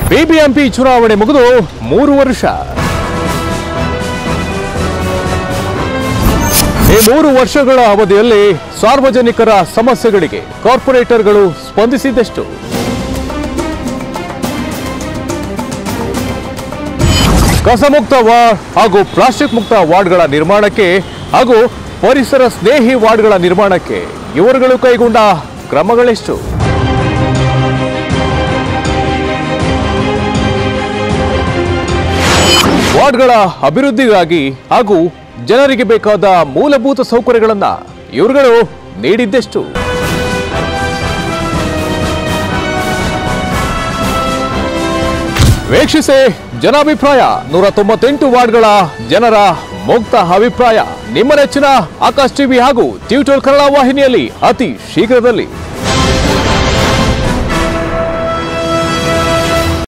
BBMP ಚುನಾವಣೆ ಮುಗಿದು ಮೂರು ವರ್ಷ ಈ ಮೂರು ವರ್ಷಗಳ ಅವಧಿಯಲ್ಲಿ ಸಾರ್ವಜನಿಕರ ಸಮಸ್ಯೆಗಳಿಗೆ ಕಾರ್ಪೊರೇಟರ್ಗಳು ಸ್ಪಂದಿಸಿದೆಷ್ಟು ಕಸಮುಕ್ತ ವಾರ್ಡ್ ಹಾಗೂ ಪ್ಲಾಸ್ಟಿಕ್ ಮುಕ್ತ ವಾರ್ಡ್ಗಳ ನಿರ್ಮಾಣಕ್ಕೆ ಹಾಗೂ ಪರಿಸರ ಸ್ನೇಹಿ ವಾರ್ಡ್ಗಳ ನಿರ್ಮಾಣಕ್ಕೆ ಇವರುಗಳು ಕೈಗೊಂಡ ಕ್ರಮಗಳೆಷ್ಟು ವಾರ್ಡ್ಗಳ ಅಭಿವೃದ್ಧಿಗಾಗಿ ಹಾಗೂ ಜನರಿಗೆ ಬೇಕಾದ ಮೂಲಭೂತ ಸೌಕರ್ಯಗಳನ್ನ ಇವರುಗಳು ನೀಡಿದ್ದೆಷ್ಟು ವೀಕ್ಷಿಸಿ ಜನಾಭಿಪ್ರಾಯ ನೂರ ತೊಂಬತ್ತೆಂಟು ವಾರ್ಡ್ಗಳ ಜನರ ಮುಕ್ತ ಅಭಿಪ್ರಾಯ ನಿಮ್ಮ ನೆಚ್ಚಿನ ಆಕಾಶ್ ಟಿವಿ ಹಾಗೂ ಟ್ಯೂಟರ್ ಕನ್ನಡ ವಾಹಿನಿಯಲ್ಲಿ ಅತಿ ಶೀಘ್ರದಲ್ಲಿ